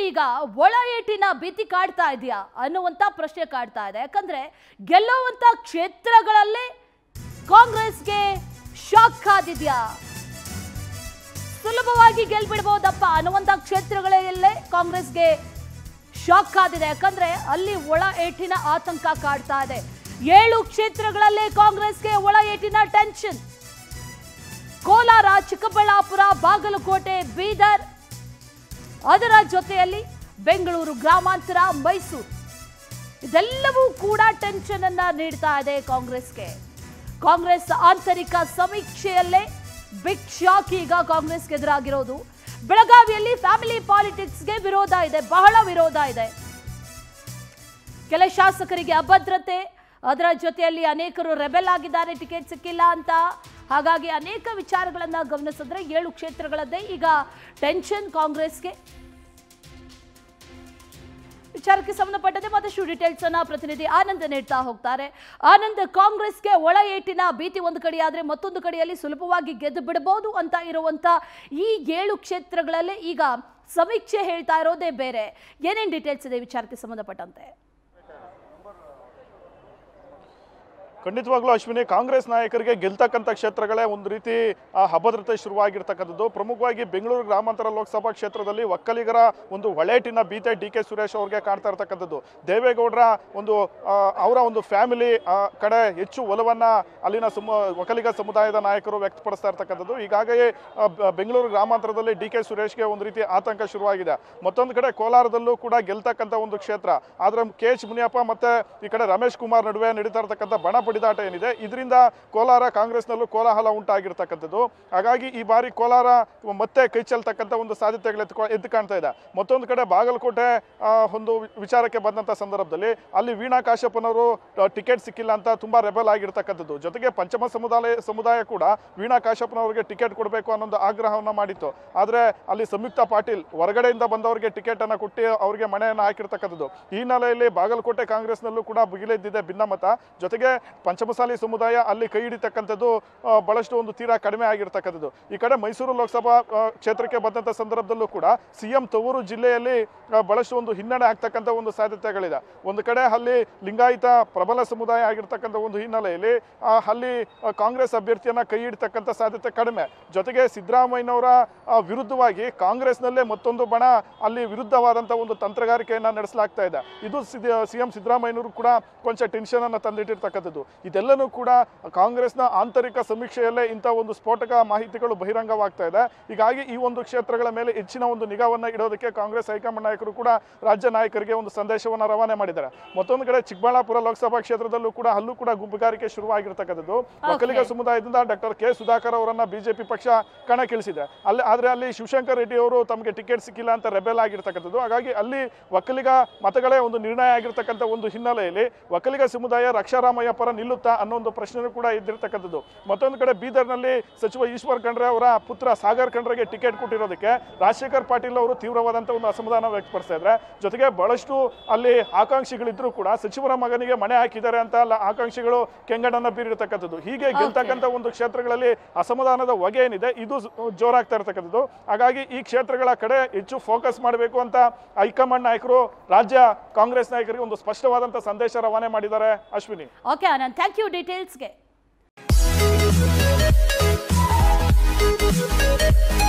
ಈಗ ಒಳ ಏಟಿನ ಭೀತಿ ಕಾಡ್ತಾ ಇದೆಯಾ ಅನ್ನುವಂತ ಪ್ರಶ್ನೆ ಕಾಡ್ತಾ ಇದೆ ಯಾಕಂದ್ರೆ ಗೆಲ್ಲುವಂತ ಕ್ಷೇತ್ರಗಳಲ್ಲೇ ಕಾಂಗ್ರೆಸ್ಗೆ ಶಾಕ್ ಕಾದಿದ್ಯಾ ಸುಲಭವಾಗಿ ಗೆಲ್ಬಿಡ್ಬೋದಪ್ಪ ಅನ್ನುವಂತ ಕ್ಷೇತ್ರಗಳಲ್ಲೇ ಕಾಂಗ್ರೆಸ್ಗೆ ಶಾಕ್ ಕಾದಿದೆ ಯಾಕಂದ್ರೆ ಅಲ್ಲಿ ಒಳ ಏಟಿನ ಆತಂಕ ಕಾಡ್ತಾ ಇದೆ ಏಳು ಕ್ಷೇತ್ರಗಳಲ್ಲೇ ಕಾಂಗ್ರೆಸ್ಗೆ ಒಳ ಏಟಿನ ಟೆನ್ಷನ್ ಕೋಲಾರ ಚಿಕ್ಕಬಳ್ಳಾಪುರ ಬಾಗಲಕೋಟೆ ಬೀದರ್ ಅದರ ಜೊತೆಯಲ್ಲಿ ಬೆಂಗಳೂರು ಗ್ರಾಮಾಂತರ ಮೈಸೂರು ಇದೆಲ್ಲವೂ ಕೂಡ ಟೆನ್ಷನ್ ಅನ್ನ ನೀಡ್ತಾ ಇದೆ ಕಾಂಗ್ರೆಸ್ಗೆ ಕಾಂಗ್ರೆಸ್ ಆಂತರಿಕ ಸಮೀಕ್ಷೆಯಲ್ಲೇ ಬಿಗ್ ಶಾಕ್ ಈಗ ಕಾಂಗ್ರೆಸ್ಗೆ ಎದುರಾಗಿರೋದು ಬೆಳಗಾವಿಯಲ್ಲಿ ಫ್ಯಾಮಿಲಿ ಪಾಲಿಟಿಕ್ಸ್ಗೆ ವಿರೋಧ ಇದೆ ಬಹಳ ವಿರೋಧ ಇದೆ ಕೆಲ ಶಾಸಕರಿಗೆ ಅಭದ್ರತೆ ಅದರ ಜೊತೆಯಲ್ಲಿ ಅನೇಕರು ರೆಬೆಲ್ ಆಗಿದ್ದಾರೆ ಟಿಕೆಟ್ ಸಿಕ್ಕಿಲ್ಲ ಅಂತ ಹಾಗಾಗಿ ಅನೇಕ ವಿಚಾರಗಳನ್ನ ಗಮನಿಸಿದ್ರೆ ಏಳು ಕ್ಷೇತ್ರಗಳದ್ದೇ ಈಗ ಟೆನ್ಷನ್ ಕಾಂಗ್ರೆಸ್ಗೆ ವಿಚಾರಕ್ಕೆ ಸಂಬಂಧಪಟ್ಟಂತೆ ಮತ್ತಷ್ಟು ಡೀಟೇಲ್ಸ್ ಅನ್ನ ಪ್ರತಿನಿಧಿ ಆನಂದ್ ನೀಡ್ತಾ ಹೋಗ್ತಾರೆ ಆನಂದ್ ಕಾಂಗ್ರೆಸ್ಗೆ ಒಳ ಏಟಿನ ಭೀತಿ ಒಂದು ಕಡೆಯಾದ್ರೆ ಮತ್ತೊಂದು ಕಡೆಯಲ್ಲಿ ಸುಲಭವಾಗಿ ಗೆದ್ದು ಬಿಡಬಹುದು ಅಂತ ಇರುವಂತ ಈ ಏಳು ಕ್ಷೇತ್ರಗಳಲ್ಲೇ ಈಗ ಸಮೀಕ್ಷೆ ಹೇಳ್ತಾ ಇರೋದೇ ಬೇರೆ ಏನೇನ್ ಡೀಟೇಲ್ಸ್ ಇದೆ ಈ ವಿಚಾರಕ್ಕೆ ಸಂಬಂಧಪಟ್ಟಂತೆ ಖಂಡಿತವಾಗ್ಲೂ ಅಶ್ವಿನಿ ಕಾಂಗ್ರೆಸ್ ನಾಯಕರಿಗೆ ಗೆಲ್ತಕ್ಕಂಥ ಕ್ಷೇತ್ರಗಳೇ ಒಂದು ರೀತಿ ಆ, ಅಭದ್ರತೆ ಶುರುವಾಗಿರ್ತಕ್ಕಂಥದ್ದು ಪ್ರಮುಖವಾಗಿ ಬೆಂಗಳೂರು ಗ್ರಾಮಾಂತರ ಲೋಕಸಭಾ ಕ್ಷೇತ್ರದಲ್ಲಿ ಒಕ್ಕಲಿಗರ ಒಂದು ಒಳೇಟಿನ ಭೀತೆ ಡಿ ಕೆ ಸುರೇಶ್ ಅವ್ರಿಗೆ ಕಾಡ್ತಾ ಇರ್ತಕ್ಕಂಥದ್ದು ದೇವೇಗೌಡರ ಒಂದು ಆ, ಅವರ ಒಂದು ಫ್ಯಾಮಿಲಿ ಕಡೆ ಹೆಚ್ಚು ಒಲವನ್ನ ಅಲ್ಲಿನ ಸಮ ಒಕ್ಕಲಿಗ ಸಮುದಾಯದ ನಾಯಕರು ವ್ಯಕ್ತಪಡಿಸ್ತಾ ಇರ್ತಕ್ಕಂಥದ್ದು ಹೀಗಾಗಿ ಆ, ಬ- ಬೆಂಗಳೂರು ಗ್ರಾಮಾಂತರದಲ್ಲಿ ಡಿ ಕೆ ಸುರೇಶ್ಗೆ ಒಂದು ರೀತಿ ಆತಂಕ ಶುರುವಾಗಿದೆ ಮತ್ತೊಂದು ಕಡೆ ಕೋಲಾರದಲ್ಲೂ ಕೂಡ ಗೆಲ್ತಕ್ಕಂಥ ಒಂದು ಕ್ಷೇತ್ರ ಆದ್ರೆ ಕೆ ಎಚ್ ಮುನಿಯಪ್ಪ ಮತ್ತೆ ಈ ಕಡೆ ರಮೇಶ್ ಕುಮಾರ್ ನಡುವೆ ನಡೀತಾ ಇರ್ತಕ್ಕಂಥ ಬಣ ಬಡಿದಾಟ ಏನಿದೆ ಇದರಿಂದ ಕೋಲಾರ ಕಾಂಗ್ರೆಸ್ನಲ್ಲೂ ಕೋಲಾಹಲ ಉಂಟಾಗಿರ್ತಕ್ಕಂಥದ್ದು ಹಾಗಾಗಿ ಈ ಬಾರಿ ಕೋಲಾರ ಮತ್ತೆ ಕೈ ಚೆಲ್ತಕ್ಕಂಥ ಒಂದು ಸಾಧ್ಯತೆಗಳು ಎತ್ಕೊ ಎದ್ದು ಕಾಣ್ತಾ ಇದೆ ಮತ್ತೊಂದು ಕಡೆ ಬಾಗಲಕೋಟೆ ಆ, ಒಂದು ವಿಚಾರಕ್ಕೆ ಬಂದಂಥ ಸಂದರ್ಭದಲ್ಲಿ ಅಲ್ಲಿ ವೀಣಾ ಕಾಶ್ಯಪ್ಪನವರು ಟಿಕೆಟ್ ಸಿಕ್ಕಿಲ್ಲ ಅಂತ ತುಂಬಾ ರೆಬಲ್ ಆಗಿರ್ತಕ್ಕಂಥದ್ದು ಜೊತೆಗೆ ಪಂಚಮ ಸಮುದಾಯ ಸಮುದಾಯ ಕೂಡ ವೀಣಾ ಕಾಶ್ಯಪ್ಪನವರಿಗೆ ಟಿಕೆಟ್ ಕೊಡಬೇಕು ಅನ್ನೋ ಆಗ್ರಹವನ್ನ ಮಾಡಿತ್ತು ಆದ್ರೆ ಅಲ್ಲಿ ಸಂಯುಕ್ತ ಪಾಟೀಲ್ ಹೊರಗಡೆಯಿಂದ ಬಂದವರಿಗೆ ಟಿಕೆಟ್ ಅನ್ನ ಕೊಟ್ಟು ಅವರಿಗೆ ಮನೆಯನ್ನು ಹಾಕಿರ್ತಕ್ಕಂಥದ್ದು ಈ ಹಿನ್ನೆಲೆಯಲ್ಲಿ ಬಾಗಲಕೋಟೆ ಕಾಂಗ್ರೆಸ್ನಲ್ಲೂ ಕೂಡ ಭುಗಿಲೆದ್ದಿದೆ ಭಿನ್ನಮತ ಜೊತೆಗೆ ಪಂಚಮಸಾಲಿ ಸಮುದಾಯ ಅಲ್ಲಿ ಕೈ ಹಿಡಿತಕ್ಕಂಥದ್ದು ಆ, ಬಹಳಷ್ಟು ಒಂದು ತೀರಾ ಕಡಿಮೆ ಆಗಿರ್ತಕ್ಕಂಥದ್ದು ಈ ಕಡೆ ಮೈಸೂರು ಲೋಕಸಭಾ ಆ, ಕ್ಷೇತ್ರಕ್ಕೆ ಬಂದಂಥ ಸಂದರ್ಭದಲ್ಲೂ ಕೂಡ ಸಿಎಂ ತವರು ಜಿಲ್ಲೆಯಲ್ಲಿ ಆ, ಬಹಳಷ್ಟು ಒಂದು ಹಿನ್ನಡೆ ಆಗ್ತಕ್ಕಂಥ ಒಂದು ಸಾಧ್ಯತೆಗಳಿದೆ ಒಂದು ಕಡೆ ಅಲ್ಲಿ ಲಿಂಗಾಯತ ಪ್ರಬಲ ಸಮುದಾಯ ಆಗಿರ್ತಕ್ಕಂಥ ಒಂದು ಹಿನ್ನೆಲೆಯಲ್ಲಿ ಆ, ಅಲ್ಲಿ ಆ, ಕಾಂಗ್ರೆಸ್ ಅಭ್ಯರ್ಥಿಯನ್ನ ಕೈ ಹಿಡಿತಕ್ಕಂಥ ಸಾಧ್ಯತೆ ಕಡಿಮೆ ಜೊತೆಗೆ ಸಿದ್ದರಾಮಯ್ಯನವರ ಆ, ವಿರುದ್ಧವಾಗಿ ಕಾಂಗ್ರೆಸ್ನಲ್ಲೇ ಮತ್ತೊಂದು ಬಣ ಅಲ್ಲಿ ವಿರುದ್ಧವಾದಂಥ ಒಂದು ತಂತ್ರಗಾರಿಕೆಯನ್ನ ನಡೆಸಲಾಗ್ತಾ ಇದೆ ಇದು ಸಿಎಂ ಸಿದ್ದರಾಮಯ್ಯನವರು ಕೂಡ ಕೊಂಚ ಟೆನ್ಷನ್ ಅನ್ನ ತಂದಿಟ್ಟಿರ್ತಕ್ಕಂಥದ್ದು ಇದೆಲ್ಲನೂ ಕೂಡ ಕಾಂಗ್ರೆಸ್ನ ಆಂತರಿಕ ಸಮೀಕ್ಷೆಯಲ್ಲೇ ಇಂಥ ಒಂದು ಸ್ಫೋಟಕ ಮಾಹಿತಿಗಳು ಬಹಿರಂಗವಾಗ್ತಾ ಇದೆ ಹೀಗಾಗಿ ಈ ಒಂದು ಕ್ಷೇತ್ರಗಳ ಮೇಲೆ ಹೆಚ್ಚಿನ ಒಂದು ನಿಗಾವನ್ನ ಇಡೋದಕ್ಕೆ ಕಾಂಗ್ರೆಸ್ ಹೈಕಮಾಂಡ್ ನಾಯಕರು ಕೂಡ ರಾಜ್ಯ ನಾಯಕರಿಗೆ ಒಂದು ಸಂದೇಶವನ್ನ ರವಾನೆ ಮಾಡಿದ್ದಾರೆ ಮತ್ತೊಂದು ಕಡೆ ಚಿಕ್ಕಬಳ್ಳಾಪುರ ಲೋಕಸಭಾ ಕ್ಷೇತ್ರದಲ್ಲೂ ಕೂಡ ಅಲ್ಲೂ ಕೂಡ ಗುಂಪುಗಾರಿಕೆ ಶುರುವಾಗಿರ್ತಕ್ಕಂಥದ್ದು ಒಕ್ಕಲಿಗ ಸಮುದಾಯದಿಂದ ಡಾಕ್ಟರ್ ಕೆ ಸುಧಾಕರ್ ಅವರನ್ನ ಬಿಜೆಪಿ ಪಕ್ಷ ಕಣಕ್ಕಿಳಿಸಿದೆ ಅಲ್ಲಿ ಆದ್ರೆ ಅಲ್ಲಿ ಶಿವಶಂಕರ್ ರೆಡ್ಡಿ ಅವರು ತಮಗೆ ಟಿಕೆಟ್ ಸಿಕ್ಕಿಲ್ಲ ಅಂತ ರೆಬೆಲ್ ಆಗಿರ್ತಕ್ಕಂಥದ್ದು ಹಾಗಾಗಿ ಅಲ್ಲಿ ಒಕ್ಕಲಿಗ ಮತಗಳೇ ಒಂದು ನಿರ್ಣಯ ಆಗಿರ್ತಕ್ಕಂಥ ಒಂದು ಹಿನ್ನೆಲೆಯಲ್ಲಿ ಒಕ್ಕಲಿಗ ಸಮುದಾಯ ರಕ್ಷಾರಾಮಯ್ಯ ಪರ ನಿಲ್ಲುತ್ತಾ ಅನ್ನೋ ಒಂದು ಪ್ರಶ್ನೆ ಕೂಡ ಇದ್ದಿರ್ತಕ್ಕಂಥದ್ದು ಮತ್ತೊಂದು ಕಡೆ ಬೀದರ್ನಲ್ಲಿ ಸಚಿವ ಈಶ್ವರ್ ಖಂಡ್ರೆ ಅವರ ಪುತ್ರ ಸಾಗರ್ ಖಂಡ್ರೆಗೆ ಟಿಕೆಟ್ ಕೊಟ್ಟಿರೋದಕ್ಕೆ ರಾಜಶೇಖರ್ ಪಾಟೀಲ್ ಅವರು ತೀವ್ರವಾದಂಥ ಒಂದು ಅಸಮಾಧಾನ ವ್ಯಕ್ತಪಡಿಸ್ತಾ ಇದ್ದಾರೆ ಜೊತೆಗೆ ಬಹಳಷ್ಟು ಅಲ್ಲಿ ಆಕಾಂಕ್ಷಿಗಳಿದ್ರು ಕೂಡ ಸಚಿವರ ಮಗನಿಗೆ ಮನೆ ಹಾಕಿದ್ದಾರೆ ಅಂತ ಅಲ್ಲ ಆಕಾಂಕ್ಷಿಗಳು ಕೆಂಗಡನ್ನ ಬೀರಿರ್ತಕ್ಕಂಥದ್ದು ಹೀಗೆ ಗೆಲ್ತಕ್ಕಂಥ ಒಂದು ಕ್ಷೇತ್ರಗಳಲ್ಲಿ ಅಸಮಾಧಾನದ ಹೊಗೆ ಏನಿದೆ ಇದು ಸ್- ಜೋರಾಗ್ತಾ ಇರ್ತಕ್ಕಂಥದ್ದು ಹಾಗಾಗಿ ಈ ಕ್ಷೇತ್ರಗಳ ಕಡೆ ಹೆಚ್ಚು ಫೋಕಸ್ ಮಾಡಬೇಕು ಅಂತ ಹೈಕಮಾಂಡ್ ನಾಯಕರು ರಾಜ್ಯ ಕಾಂಗ್ರೆಸ್ ನಾಯಕರಿಗೆ ಒಂದು ಸ್ಪಷ್ಟವಾದಂಥ ಸಂದೇಶ ರವಾನೆ ಮಾಡಿದ್ದಾರೆ Ashwini okay Anand thank you ಡೀಟೇಲ್ಸ್ಗೆ